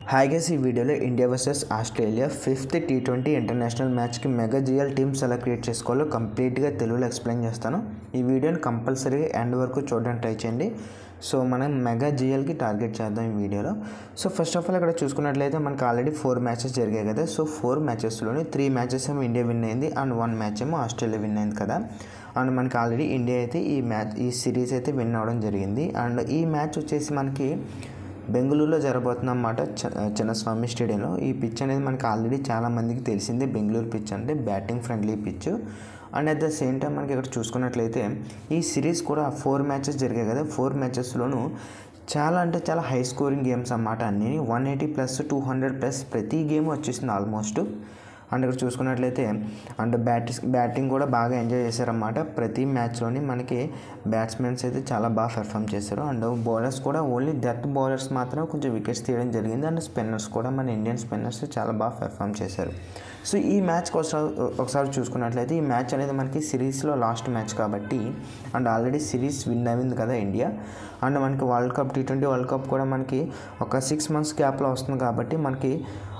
hi guys ఈ వీడియోలో India versus Australia fifth T twenty international మ్యాచ్కి మెగా జిఎల్ టీమ్స్ ఎలా క్రియేట్ చేసుకోవాలో కంప్లీట్గా తెలుగులో ఎక్స్ప్లెయిన్ చేస్తాను ఈ వీడియోని కంపల్సరీగా ఎండ్ వరకు చూడడానికి ట్రై చేయండి సో మనం మెగా జిఎల్కి టార్గెట్ చేద్దాం ఈ వీడియోలో సో ఫస్ట్ ఆఫ్ ఆల్ ఇక్కడ చూసుకున్నట్లయితే మనకి ఆల్రెడీ ఫోర్ మ్యాచెస్ జరిగాయి కదా సో ఫోర్ మ్యాచెస్లోని త్రీ మ్యాచెస్ ఏమో ఇండియా విన్ అయింది అండ్ వన్ మ్యాచ్ ఏమో ఆస్ట్రేలియా విన్ అయింది కదా అండ్ మనకి ఆల్రెడీ ఇండియా అయితే ఈ మ్యాచ్ ఈ సిరీస్ అయితే విన్ అవ్వడం జరిగింది అండ్ ఈ మ్యాచ్ వచ్చేసి మనకి బెంగళూరులో జరగబోతుంది అన్నమాట చిన్నస్వామి స్టేడియంలో ఈ పిచ్ అనేది మనకి ఆల్రెడీ చాలా మందికి తెలిసిందే బెంగళూరు పిచ్ అంటే batting friendly pitch and at the same time మనకి ఇక్కడ చూసుకున్నట్లయితే ఈ సిరీస్ కూడా ఫోర్ మ్యాచెస్ జరిగాయి కదా ఫోర్ మ్యాచెస్లోనూ చాలా అంటే చాలా హై స్కోరింగ్ గేమ్స్ అన్నమాట అన్నీ one eighty plus two hundred plus ప్రతి గేమ్ వచ్చేసింది ఆల్మోస్ట్ అండ్ ఇక్కడ చూసుకున్నట్లయితే అండ్ బ్యాట్ బ్యాటింగ్ కూడా బాగా ఎంజాయ్ చేశారన్నమాట ప్రతి మ్యాచ్లోని మనకి బ్యాట్స్మెన్స్ అయితే చాలా బాగా పెర్ఫామ్ చేశారు అండ్ బౌలర్స్ కూడా ఓన్లీ డెత్ బౌలర్స్ మాత్రం కొంచెం వికెట్స్ తీయడం జరిగింది అండ్ స్పిన్నర్స్ కూడా మన ఇండియన్ స్పిన్నర్స్ చాలా బాగా పెర్ఫామ్ చేశారు సో ఈ మ్యాచ్ ఒకసారి ఒకసారి చూసుకున్నట్లయితే ఈ మ్యాచ్ అనేది మనకి సిరీస్లో లాస్ట్ మ్యాచ్ కాబట్టి అండ్ ఆల్రెడీ సిరీస్ విన్ అయింది కదా ఇండియా అండ్ మనకి world cup T twenty world cup కూడా మనకి ఒక సిక్స్ మంత్స్ గ్యాప్లో వస్తుంది కాబట్టి మనకి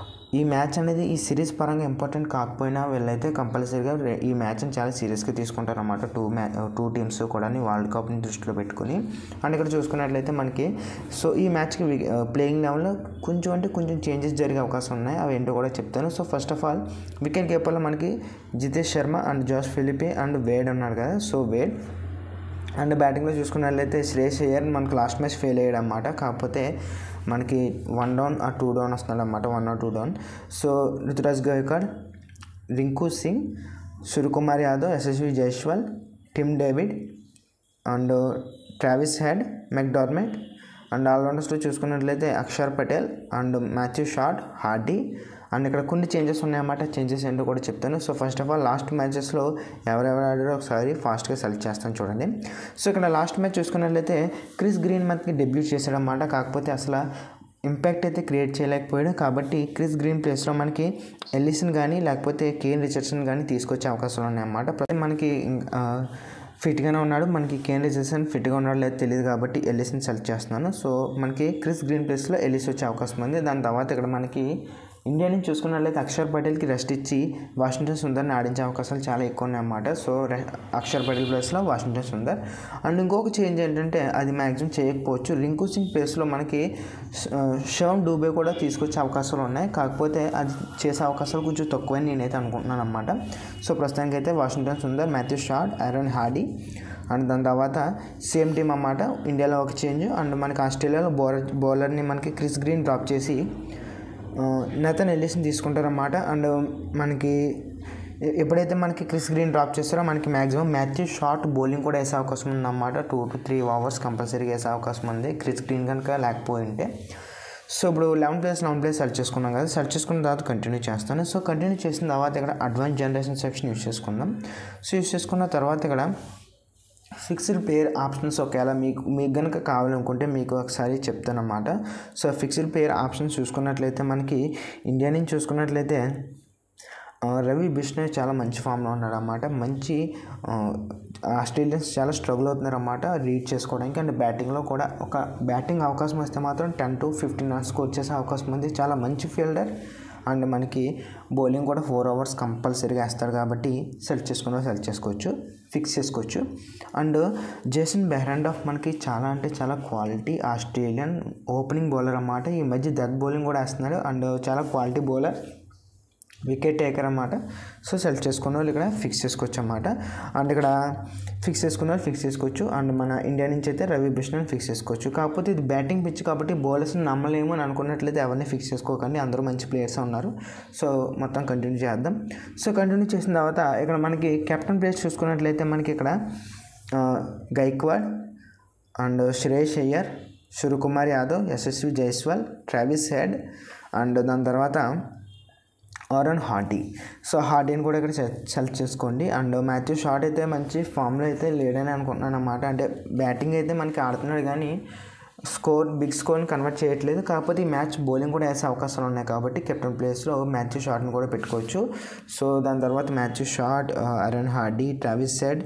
ఈ మ్యాచ్ అనేది ఈ సిరీస్ పరంగా ఇంపార్టెంట్ కాకపోయినా వీళ్ళైతే కంపల్సరీగా ఈ మ్యాచ్ని చాలా సీరియస్గా తీసుకుంటారు అన్నమాట టూ మ్యాచ్ టూ టీమ్స్ కూడా వరల్డ్ కప్ని దృష్టిలో పెట్టుకుని అండ్ ఇక్కడ చూసుకున్నట్లయితే మనకి సో ఈ మ్యాచ్కి ప్లేయింగ్ లెవెల్లో కొంచెం అంటే కొంచెం చేంజెస్ జరిగే అవకాశం ఉన్నాయి అవి ఏంటో కూడా చెప్తాను so first of all wicket కీపర్లో మనకి Jitesh Sharma and Josh Philippe and Wade ఉన్నారు కదా సో వేడ్ అండ్ బ్యాటింగ్లో చూసుకున్నట్లయితే శ్రేయస్ అయ్యర్ మనకి లాస్ట్ మ్యాచ్ ఫెయిల్ అయ్యాడు అనమాట కాకపోతే మనకి వన్ డౌన్ ఆ టూ డౌన్ వస్తున్నాడు అనమాట one or two down so Ruturaj Gaikwad Rinku Singh Suryakumar Yadav Yashasvi Jaiswal Tim David and Travis Head McDermott and ఆల్రౌండర్స్లో చూసుకున్నట్లయితే Axar Patel and Matthew Short Hardie and ఇక్కడ కొన్ని చేంజెస్ ఉన్నాయన్నమాట చేంజెస్ ఏంటో కూడా చెప్తాను so first of all last మ్యాచెస్లో ఎవరెవరు ఆడారో ఒకసారి ఫాస్ట్గా సెలెక్ట్ చేస్తాను చూడండి సో ఇక్కడ లాస్ట్ మ్యాచ్ చూసుకున్నట్లయితే క్రిస్ గ్రీన్ మనకి డెబ్యూట్ చేశాడన్నమాట కాకపోతే అసలు ఇంపాక్ట్ అయితే క్రియేట్ చేయలేకపోయాడు కాబట్టి క్రిస్ గ్రీన్ ప్లేస్లో మనకి ఎల్లిసన్ కానీ లేకపోతే కేన్ రిచర్డ్సన్ కానీ తీసుకొచ్చే అవకాశాలు ఉన్నాయన్నమాట మనకి ఫిట్గానే ఉన్నాడు మనకి కేన్ రిచర్డ్సన్ ఫిట్గా ఉన్నాడు లేదు తెలియదు కాబట్టి ఎల్లిసన్ సెలెక్ట్ చేస్తున్నాను సో మనకి క్రిస్ గ్రీన్ ప్లేస్లో ఎల్లిస్ వచ్చే అవకాశం ఉంది దాని తర్వాత ఇక్కడ మనకి ఇండియా నుంచి చూసుకున్నట్లయితే అక్షర్ పటేల్కి రెస్ట్ ఇచ్చి వాషింగ్టన్ సుందర్ని ఆడించే అవకాశాలు చాలా ఎక్కువ ఉన్నాయన్నమాట సో అక్షర్ పటేల్ ప్లేస్లో వాషింగ్టన్ సుందర్ అండ్ ఇంకొక చేంజ్ ఏంటంటే అది మ్యాక్సిమం చేయకపోవచ్చు రింకు సింగ్ ప్లేస్లో మనకి షవన్ డూబే కూడా తీసుకొచ్చే అవకాశాలు ఉన్నాయి కాకపోతే అది చేసే అవకాశాలు కొంచెం తక్కువని నేనైతే అనుకుంటున్నాను అనమాట సో ప్రస్తుతానికి అయితే Washington Sundar Matthew Short Aaron Hardie and దాని తర్వాత సేమ్ టీం అన్నమాట ఇండియాలో ఒక చేంజ్ అండ్ మనకి ఆస్ట్రేలియాలో బౌలర్ బౌలర్ని మనకి క్రిస్ గ్రీన్ డ్రాప్ చేసి నెతన్ ఎల్లిస్ని తీసుకుంటారన్నమాట అండ్ మనకి ఎప్పుడైతే మనకి క్రిస్ గ్రీన్ డ్రాప్ చేస్తారో మనకి మ్యాక్సిమం మ్యాచ్ షార్ట్ బౌలింగ్ కూడా వేసే అవకాశం ఉందన్నమాట టూ టు త్రీ ఓవర్స్ కంపల్సరీగా వేసే అవకాశం ఉంది క్రిస్ గ్రీన్ కనుక లేకపోయి ఉంటే సో ఇప్పుడు eleven place eleven place search చేసుకున్నాం కదా సెర్చ్ చేసుకున్న తర్వాత కంటిన్యూ చేస్తాను సో కంటిన్యూ చేసిన తర్వాత ఇక్కడ అడ్వాన్స్ జనరేషన్ సెక్షన్ యూస్ చేసుకుందాం సో యూస్ చేసుకున్న తర్వాత ఇక్కడ ఫిక్స్డ్ పేర్ ఆప్షన్స్ ఒకవేళ మీకు మీకు కనుక కావాలనుకుంటే మీకు ఒకసారి చెప్తానమాట సో ఫిక్స్డ్ పేర్ ఆప్షన్స్ చూసుకున్నట్లయితే మనకి ఇండియా నుంచి చూసుకున్నట్లయితే రవి బిష్ణోయ్ చాలా మంచి ఫామ్లో ఉన్నాడు అన్నమాట మంచి ఆస్ట్రేలియన్స్ చాలా స్ట్రగుల్ అవుతున్నారు అన్నమాట రీడ్ చేసుకోవడానికి అండ్ బ్యాటింగ్లో కూడా ఒక బ్యాటింగ్ అవకాశం వస్తే మాత్రం టెన్ టు ఫిఫ్టీన్ రన్స్కి వచ్చేసే అవకాశం ఉంది చాలా మంచి ఫీల్డర్ అండ్ మనకి బౌలింగ్ కూడా ఫోర్ అవర్స్ కంపల్సరీగా వేస్తారు కాబట్టి సెలెక్ట్ చేసుకున్న సెలెక్ట్ చేసుకోవచ్చు ఫిక్స్ చేసుకోవచ్చు అండ్ జేసన్ బెహ్రాండ్ ఆఫ్ మనకి చాలా అంటే చాలా క్వాలిటీ ఆస్ట్రేలియన్ ఓపెనింగ్ బౌలర్ అన్నమాట ఈ మధ్య డెత్ బౌలింగ్ కూడా వేస్తున్నాడు అండ్ చాలా క్వాలిటీ బౌలర్ వికెట్ టేకర్ అన్నమాట సో సెలెక్ట్ చేసుకున్న వాళ్ళు ఇక్కడ ఫిక్స్ చేసుకోవచ్చు అన్నమాట అండ్ ఇక్కడ ఫిక్స్ చేసుకున్న వాళ్ళు ఫిక్స్ చేసుకోవచ్చు అండ్ మన ఇండియా నుంచి అయితే రవి బిష్ణన్ ఫిక్స్ చేసుకోవచ్చు కాకపోతే ఇది బ్యాటింగ్ పిచ్ కాబట్టి బౌలర్స్ని నమ్మలేము అని అనుకున్నట్లయితే ఎవరిని ఫిక్స్ చేసుకోకండి అందరూ మంచి ప్లేయర్స్ ఉన్నారు సో మొత్తం కంటిన్యూ చేద్దాం సో కంటిన్యూ చేసిన తర్వాత ఇక్కడ మనకి కెప్టెన్ ప్లేస్ చూసుకున్నట్లయితే మనకి ఇక్కడ Gaikwad and Shreyas Iyer Suryakumar Yadav Yashasvi Jaiswal Travis Head and దాని తర్వాత ఆరన్ హార్డీ సో హార్డీని కూడా ఇక్కడ సెలెక్ట్ చేసుకోండి అండ్ మాథ్యూ షార్ట్ అయితే మంచి ఫామ్లో అయితే లేడని అనుకుంటున్నాను అనమాట అంటే బ్యాటింగ్ అయితే మనకి ఆడుతున్నాడు కానీ స్కోర్ బిగ్ స్కోర్ని కన్వర్ట్ చేయట్లేదు కాకపోతే ఈ మ్యాచ్ బౌలింగ్ కూడా వేసే అవకాశాలు ఉన్నాయి కాబట్టి కెప్టెన్ ప్లేస్లో మాథ్యూ షార్ట్ని కూడా పెట్టుకోవచ్చు సో దాని తర్వాత Matthew Short Aaron Hardie Travis Head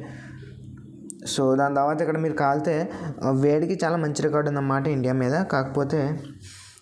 so దాని తర్వాత ఇక్కడ మీరు కాలితే వేడికి చాలా మంచి రికార్డు ఉందన్నమాట ఇండియా మీద కాకపోతే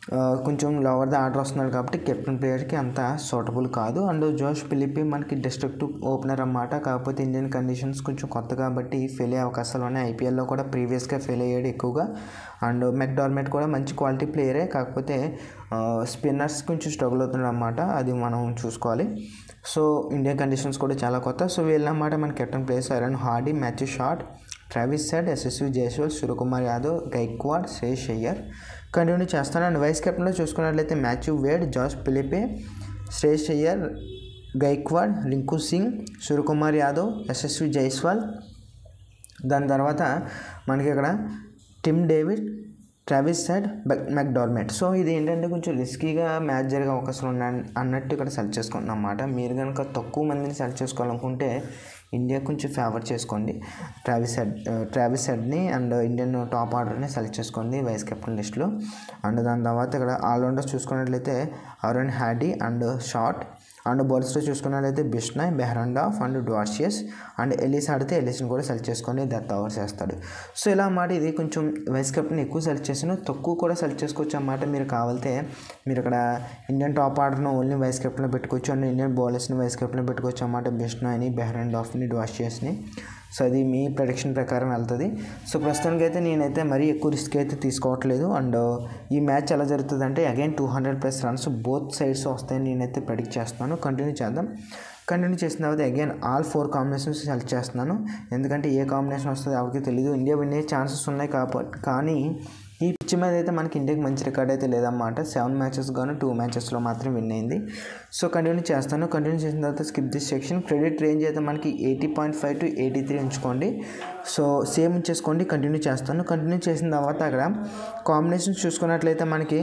ఆ, కొంచెం లోవర్ ద ఆర్డర్ వస్తున్నాడు కాబట్టి కెప్టెన్ ప్లేయర్కి అంత సూటబుల్ కాదు అండ్ జోష్ ఫిలిపి మనకి డిస్ట్రక్టివ్ ఓపెనర్ అన్నమాట కాకపోతే ఇండియన్ కండిషన్స్ కొంచెం కొత్త కాబట్టి ఫెయిల్ అయ్యే అవకాశాలు ఉన్నాయి ఐపీఎల్లో కూడా ప్రీవియస్గా ఫెయిల్ అయ్యాడు ఎక్కువగా అండ్ మెక్డార్మెట్ కూడా మంచి క్వాలిటీ ప్లేయరే కాకపోతే స్పిన్నర్స్ కొంచెం స్ట్రగుల్ అవుతున్నాడు అన్నమాట అది మనం చూసుకోవాలి సో ఇండియన్ కండిషన్స్ కూడా చాలా కొత్త సో వీళ్ళన్నమాట మన captain players Aaron Hardie Matthew Short Travis Head Yashasvi Jaiswal Suryakumar Yadav Gaikwad Shreyas Iyer continue చేస్తాను అండ్ వైస్ కెప్టెన్లో చూసుకున్నట్లయితే మాథ్యూ వేడ్ జార్జ్ ఫిలిపే శ్రేష్ అయ్యర్ గైక్వాడ్ రింకు సింగ్ సూర్యకుమార్ యాదవ్ ఎస్ఎస్వి జైస్వాల్ దాని తర్వాత మనకి ఇక్కడ Tim David Travis Head McDermott so ఇది ఏంటంటే కొంచెం రిస్కీగా మ్యాచ్ జరిగే అవకాశం ఉన్న అన్నట్టు ఇక్కడ సెలెక్ట్ చేసుకుంటున్నాం అన్నమాట మీరు కనుక తక్కువ మందిని సెలెక్ట్ చేసుకోవాలనుకుంటే ఇండియా కొంచెం ఫేవర్ చేసుకోండి ట్రావిస్ హెడ్ ట్రావిస్ హెడ్ని అండ్ ఇండియన్ టాప్ ఆర్డర్ని సెలెక్ట్ చేసుకోండి వైస్ కెప్టెన్ లిస్ట్లో అండ్ దాని తర్వాత ఇక్కడ ఆల్రౌండర్స్ చూసుకున్నట్లయితే Aaron Hardie and Short and బౌలర్స్లో చూసుకున్నట్లయితే Bishnoi Behrendorff and Dwarshuis and Ellis ఆడితే ఎలిస్ని కూడా సెలెక్ట్ చేసుకొని దత్ ఓవర్స్ వేస్తాడు సో ఇలా అన్నమాట ఇది కొంచెం వైస్ కెప్టెన్ ఎక్కువ సెలెక్ట్ చేసాను తక్కువ కూడా సెలెక్ట్ చేసుకోవచ్చు అన్నమాట మీరు కావాలితే మీరు ఇక్కడ ఇండియన్ టాప్ ఆర్డర్ను ఓన్లీ వైస్ కెప్టెన్లో పెట్టుకోవచ్చు అండ్ ఇండియన్ బౌలర్స్ని వైస్ కెప్టెన్లో పెట్టుకోవచ్చు అన్నమాట బిష్నాయ్ని బెహరండాఫ్ని డ్వార్షియస్ని సో అది మీ ప్రొడిక్షన్ ప్రకారం వెళ్తుంది సో ప్రస్తుతానికి అయితే నేనైతే మరీ ఎక్కువ రిస్క్ అయితే తీసుకోవట్లేదు అండ్ ఈ మ్యాచ్ ఎలా జరుగుతుంది అంటే again two hundred plus runs both sides వస్తాయని నేనైతే ప్రెడిక్ట్ చేస్తున్నాను కంటిన్యూ చేద్దాం కంటిన్యూ చేసిన తర్వాత again all four combinations select చేస్తున్నాను ఎందుకంటే ఏ కాంబినేషన్ వస్తుందో ఎవరికి తెలియదు ఇండియా విన్ అయ్యే ఛాన్సెస్ ఉన్నాయి కాబట్టి కానీ ఈ పిచ్ మీద అయితే మనకి ఇండియాకి మంచి రికార్డ్ అయితే లేదన్నమాట సెవెన్ మ్యాచెస్ గాను టూ మ్యాచెస్లో మాత్రం విన్ అయింది సో కంటిన్యూ చేస్తాను కంటిన్యూ చేసిన తర్వాత skip this section credit range అయితే మనకి eighty point five to eighty three ఉంచుకోండి సో సేమ్ ఉంచేసుకోండి కంటిన్యూ చేస్తాను కంటిన్యూ చేసిన తర్వాత అక్కడ కాంబినేషన్స్ చూసుకున్నట్లయితే మనకి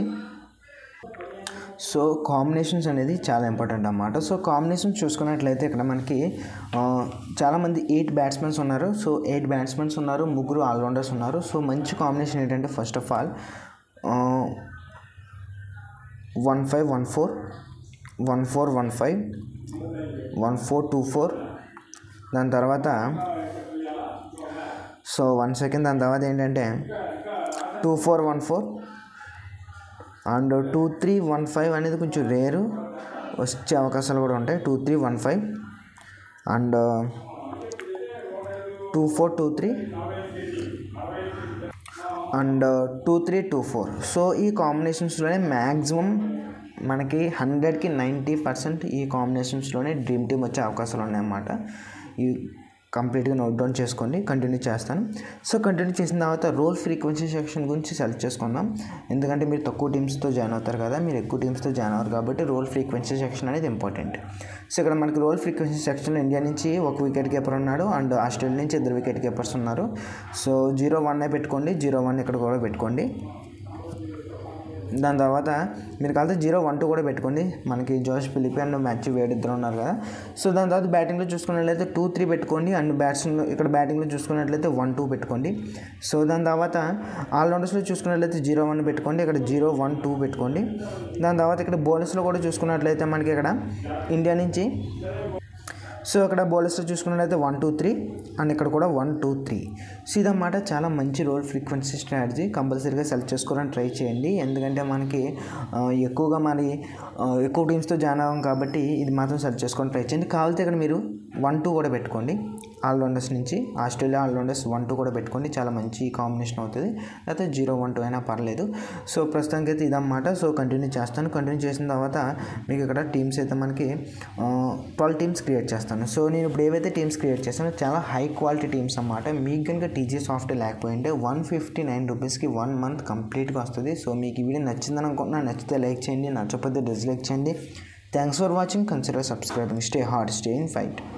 సో కాంబినేషన్స్ అనేది చాలా ఇంపార్టెంట్ అన్నమాట సో కాంబినేషన్స్ చూసుకున్నట్లయితే ఇక్కడ మనకి ఆ, చాలామంది ఎయిట్ బ్యాట్స్మెన్స్ ఉన్నారు సో ఎయిట్ బ్యాట్స్మెన్స్ ఉన్నారు ముగ్గురు ఆల్రౌండర్స్ ఉన్నారు సో మంచి కాంబినేషన్ ఏంటంటే first of all one five one four one four one five one four two four దాని తర్వాత సో వన్ సెకండ్ దాని తర్వాత ఏంటంటే two four one four and two three one five అనేది కొంచెం రేరు వచ్చే అవకాశాలు కూడా ఉంటాయి two three one five and two four two three and two three two four so ఈ కాంబినేషన్స్లోనే మ్యాక్సిమం మనకి హండ్రెడ్కి నైంటీ పర్సెంట్ ఈ కాంబినేషన్స్లోనే డ్రీమ్ టీమ్ వచ్చే అవకాశాలు ఉన్నాయన్నమాట ఈ కంప్లీట్గా నోట్ డౌన్ చేసుకోండి కంటిన్యూ చేస్తాను సో కంటిన్యూ చేసిన తర్వాత రోల్ ఫ్రీక్వెన్సీ సెక్షన్ గురించి సెలెక్ట్ చేసుకుందాం ఎందుకంటే మీరు తక్కువ టీమ్స్తో జాయిన్ అవుతారు కదా మీరు ఎక్కువ టీమ్స్తో జాయిన్ అవ్వరు కాబట్టి రోల్ ఫ్రీక్వెన్సీ సెక్షన్ అనేది ఇంపార్టెంట్ సో ఇక్కడ మనకి రోల్ ఫ్రీక్వెన్సీ సెక్షన్లో ఇండియా నుంచి ఒక వికెట్ కీపర్ ఉన్నాడు అండ్ ఆస్ట్రేలియా నుంచి ఇద్దరు వికెట్ కీపర్స్ ఉన్నారు సో జీరో వన్ పెట్టుకోండి జీరో వన్ ఇక్కడ కూడా పెట్టుకోండి దాని తర్వాత మీరు కలిసి జీరో వన్ టూ కూడా పెట్టుకోండి మనకి జోష్ ఫిలిపి అండ్ మ్యాచ్ వేడి ఇద్దరు ఉన్నారు కదా సో దాని తర్వాత బ్యాటింగ్లో చూసుకున్నట్లయితే టూ త్రీ పెట్టుకోండి అండ్ బ్యాట్స్లో ఇక్కడ బ్యాటింగ్లో చూసుకున్నట్లయితే వన్ టూ పెట్టుకోండి సో దాని తర్వాత ఆల్రౌండర్స్లో చూసుకున్నట్లయితే జీరో వన్ పెట్టుకోండి ఇక్కడ జీరో వన్ టూ పెట్టుకోండి దాని తర్వాత ఇక్కడ బౌలర్స్లో కూడా చూసుకున్నట్లయితే మనకి ఇక్కడ ఇండియా నుంచి సో ఇక్కడ బౌలర్స్లో చూసుకున్నట్లయితే వన్ టూ త్రీ అండ్ ఇక్కడ కూడా వన్ టూ త్రీ సో ఇదన్నమాట చాలా మంచి రోల్ ఫ్రీక్వెన్సీ స్ట్రాటజీ కంపల్సరీగా సెలెక్ట్ చేసుకోవడానికి ట్రై చేయండి ఎందుకంటే మనకి ఆ, ఎక్కువగా మరి ఆ, ఎక్కువ టీమ్స్తో జాయిన్ అవ్వం కాబట్టి ఇది మాత్రం సెలెక్ట్ చేసుకొని ట్రై చేయండి కావాలంటే ఇక్కడ మీరు వన్ టూ కూడా పెట్టుకోండి ఆల్రౌండర్స్ నుంచి ఆస్ట్రేలియా ఆల్రౌండర్స్ వన్ టూ కూడా పెట్టుకోండి చాలా మంచి కాంబినేషన్ అవుతుంది లేకపోతే జీరో వన్ టూ అయినా పర్లేదు సో ప్రస్తుతానికి అయితే ఇదన్నమాట సో కంటిన్యూ చేస్తాను కంటిన్యూ చేసిన తర్వాత మీకు ఇక్కడ టీమ్స్ అయితే మనకి ట్వెల్వ్ టీమ్స్ క్రియేట్ చేస్తాను సో నేను ఇప్పుడు ఏవైతే టీమ్స్ క్రియేట్ చేస్తానో చాలా హై క్వాలిటీ టీమ్స్ అన్నమాట మీకు కనుక టీజీ సాఫ్ట్వేర్ లేకపోయింటే వన్ ఫిఫ్టీ నైన్ రూపీస్కి వన్ మంత్ కంప్లీట్గా వస్తుంది సో మీకు ఈ వీడియో నచ్చిందని అనుకుంటున్నా నచ్చితే లైక్ చేయండి నచ్చకపోతే డిస్లైక్ చేయండి thanks for watching consider subscribing stay hard stay in fight